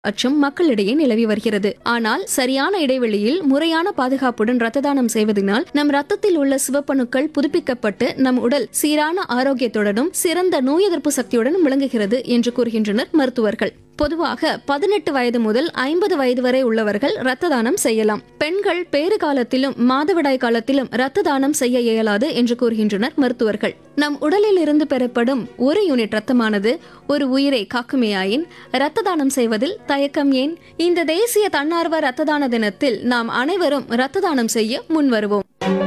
அச்சம் மக்களிடையே நிலவி வருகிறது ஆனால் சரியான இடைவெளியில் முறையான பாதுகாப்புடன் ரத்த தானம் செய்வதனால் நம் ரத்தத்தில் உள்ள சிவப்பணுக்கள் புதுப்பிக்கப்பட்டு நம் உடல் சீரான ஆரோக்கியத்துடனும் சிறந்த நோய் எதிர்ப்பு சக்தியுடனும் விளங்குகிறது என்று கூறுகின்றனர் மருத்துவர்கள் பொதுவாக பதினெட்டு வயது முதல் ஐம்பது வயது வரை உள்ளவர்கள் ரத்த தானம் செய்யலாம் பெண்கள் பேறு காலத்திலும் மாதவிடாய் காலத்திலும் ரத்த தானம் செய்ய இயலாது என்று கூறுகின்றனர் மருத்துவர்கள் நம் உடலில் இருந்து பெறப்படும் ஒரு யூனிட் ரத்தமானது ஒரு உயிரை காக்குமேயாயின் ரத்த தானம் செய்வதில் தயக்கம் ஏன் இந்த தேசிய தன்னார்வ ரத்த தான தினத்தில் நாம் அனைவரும் ரத்த தானம் செய்ய முன்வருவோம்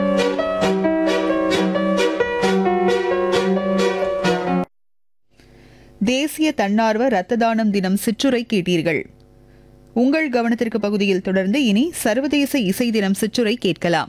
தேசிய தன்னார்வ இரத்த தானம் தினம் சிற்றுரை கேட்டீர்கள் உங்கள் கவனத்திற்கு பகுதியில் தொடர்ந்து இனி சர்வதேச இசை தினம் சிற்றுரை கேட்கலாம்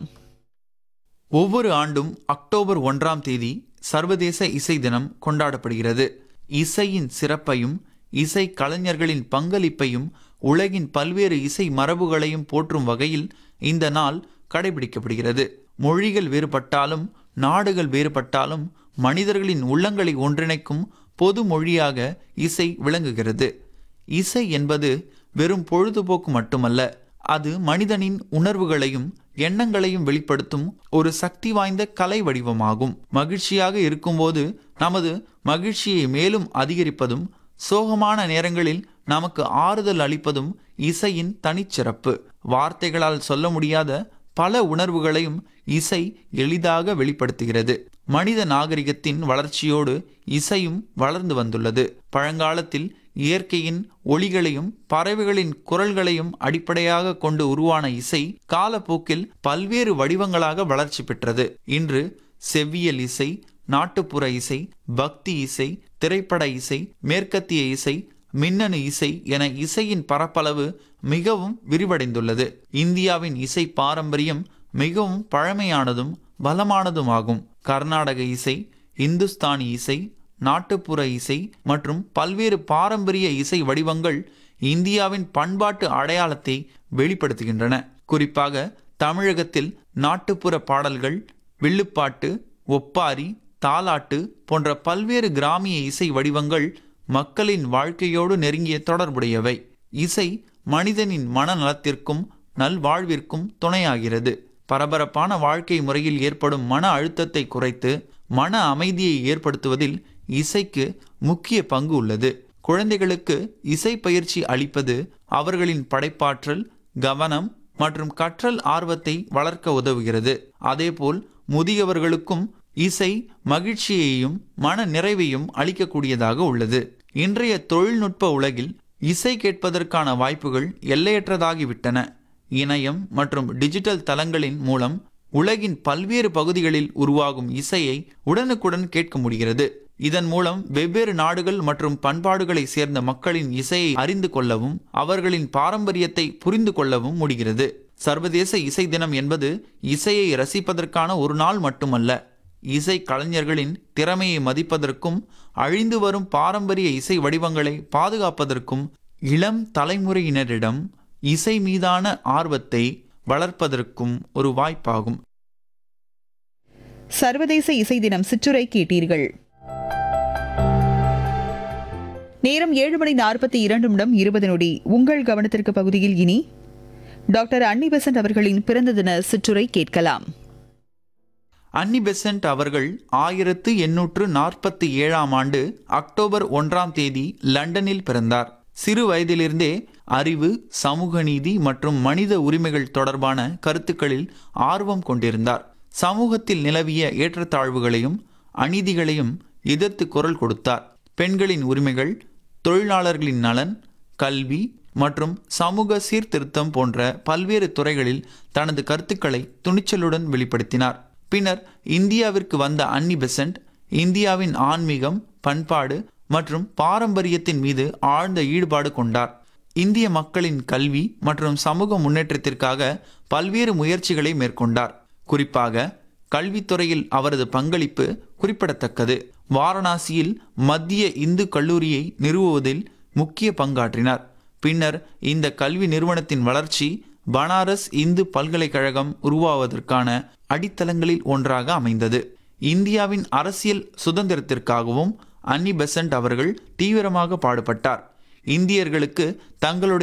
ஒவ்வொரு ஆண்டும் அக்டோபர் ஒன்றாம் தேதி சர்வதேச இசை தினம் கொண்டாடப்படுகிறது இசையின் சிறப்பையும் இசை கலைஞர்களின் பங்களிப்பையும் உலகின் பல்வேறு இசை மரபுகளையும் போற்றும் வகையில் இந்த நாள் கடைபிடிக்கப்படுகிறது மொழிகள் வேறுபட்டாலும் நாடுகள் வேறுபட்டாலும் மனிதர்களின் உள்ளங்களை ஒன்றிணைக்கும் பொது மொழியாக இசை விளங்குகிறது இசை என்பது வெறும் பொழுதுபோக்கு மட்டுமல்ல அது மனிதனின் உணர்வுகளையும் எண்ணங்களையும் வெளிப்படுத்தும் ஒரு சக்தி வாய்ந்த கலை வடிவமாகும் மகிழ்ச்சியாக இருக்கும்போது நமது மகிழ்ச்சியை மேலும் அதிகரிப்பதும் சோகமான நேரங்களில் நமக்கு ஆறுதல் அளிப்பதும் இசையின் தனிச்சிறப்பு வார்த்தைகளால் சொல்ல முடியாத பல உணர்வுகளையும் இசை எளிதாக வெளிப்படுத்துகிறது மனித நாகரிகத்தின் வளர்ச்சியோடு இசையும் வளர்ந்து வந்துள்ளது பழங்காலத்தில் இயற்கையின் ஒளிகளையும் பறவைகளின் குரல்களையும் அடிப்படையாக கொண்டு உருவான இசை காலப்போக்கில் பல்வேறு வடிவங்களாக வளர்ச்சி பெற்றது இன்று செவ்வியல் இசை நாட்டுப்புற இசை பக்தி இசை திரைப்பட இசை மேற்கத்திய இசை மின்னணு இசை என இசையின் பரப்பளவு மிகவும் விரிவடைந்துள்ளது இந்தியாவின் இசை பாரம்பரியம் மிகவும் பழமையானதும் பலமானதுமாகும் கர்நாடக இசை இந்துஸ்தானி இசை நாட்டுப்புற இசை மற்றும் பல்வேறு பாரம்பரிய இசை வடிவங்கள் இந்தியாவின் பண்பாட்டு அடையாளத்தை வெளிப்படுத்துகின்றன குறிப்பாக தமிழகத்தில் நாட்டுப்புற பாடல்கள் வில்லுப்பாட்டு ஒப்பாரி தாலாட்டு போன்ற பல்வேறு கிராமிய இசை வடிவங்கள் மக்களின் வாழ்க்கையோடு நெருங்கிய தொடர்புடையவை இசை மனிதனின் மனநலத்திற்கும் நல்வாழ்விற்கும் துணையாகிறது பரபரப்பான வாழ்க்கை முறையில் ஏற்படும் மன அழுத்தத்தை குறைத்து மன அமைதியை ஏற்படுத்துவதில் இசைக்கு முக்கிய பங்கு உள்ளது குழந்தைகளுக்கு இசை பயிற்சி அளிப்பது அவர்களின் படைப்பாற்றல் கவனம் மற்றும் கற்றல் ஆர்வத்தை வளர்க்க உதவுகிறது அதேபோல் முதியவர்களுக்கும் இசை மகிழ்ச்சியையும் மன நிறைவையும் அளிக்கக்கூடியதாக உள்ளது இன்றைய தொழில்நுட்ப உலகில் இசை கேட்பதற்கான வாய்ப்புகள் எல்லையற்றதாகிவிட்டன இணையம் மற்றும் டிஜிட்டல் தளங்களின் மூலம் உலகின் பல்வேறு பகுதிகளில் உருவாகும் இசையை உடனுக்குடன் கேட்க முடிகிறது இதன் மூலம் வெவ்வேறு நாடுகள் மற்றும் பண்பாடுகளை சேர்ந்த மக்களின் இசையை அறிந்து கொள்ளவும் அவர்களின் பாரம்பரியத்தை புரிந்து கொள்ளவும் முடிகிறது சர்வதேச இசை தினம் என்பது இசையை ரசிப்பதற்கான ஒரு நாள் மட்டுமல்ல இசை கலைஞர்களின் திறமையை மதிப்பதற்கும் அழிந்து வரும் பாரம்பரிய இசை வடிவங்களை பாதுகாப்பதற்கும் இளம் தலைமுறையினரிடம் இசை மீதான ஆர்வத்தை வளர்ப்பதற்கும் ஒரு வாய்ப்பாகும் சர்வதேச இசை தினம் சிற்றுரை கேட்டீர்கள் நேரம் ஏழு மணி நாற்பத்தி இரண்டு நிமிடம் இருபது நொடி உங்கள் கவனத்திற்கு பகுதியில் இனி டாக்டர் அன்னி பெசன்ட் அவர்களின் பிறந்த தின சிற்றுரை கேட்கலாம் அன்னி பெசன்ட் அவர்கள் ஆயிரத்து எண்ணூற்று நாற்பத்தி ஏழாம் ஆண்டு அக்டோபர் ஒன்றாம் தேதி லண்டனில் பிறந்தார் சிறு வயதிலிருந்தே அறிவு சமூக நீதி மற்றும் மனித உரிமைகள் தொடர்பான கருத்துக்களில் ஆர்வம் கொண்டிருந்தார் சமூகத்தில் நிலவிய ஏற்றத்தாழ்வுகளையும் அநீதிகளையும் எதிர்த்து குரல் கொடுத்தார் பெண்களின் உரிமைகள் தொழிலாளர்களின் நலன் கல்வி மற்றும் சமூக சீர்திருத்தம் போன்ற பல்வேறு துறைகளில் தனது கருத்துக்களை துணிச்சலுடன் வெளிப்படுத்தினார் பின்னர் இந்தியாவிற்கு வந்த அன்னி பெசன்ட் இந்தியாவின் ஆன்மீகம் பண்பாடு மற்றும் பாரம்பரியத்தின் மீது ஆழ்ந்த ஈடுபாடு கொண்டார் இந்திய மக்களின் கல்வி மற்றும் சமூக முன்னேற்றத்திற்காக பல்வேறு முயற்சிகளை மேற்கொண்டார் குறிப்பாக கல்வித்துறையில் அவரது பங்களிப்பு குறிப்பிடத்தக்கது வாரணாசியில் மத்திய இந்து கல்லூரியை நிறுவுவதில் முக்கிய பங்காற்றினார் பின்னர் இந்த கல்வி நிறுவனத்தின் வளர்ச்சி பனாரஸ் இந்து பல்கலைக்கழகம் உருவாவதற்கான அடித்தளங்களில் ஒன்றாக அமைந்தது இந்தியாவின் அரசியல் சுதந்திரத்திற்காகவும் அன்னி பெசன்ட் அவர்கள் தீவிரமாக பாடுபட்டார் இந்தியர்களுக்கு தங்களுடைய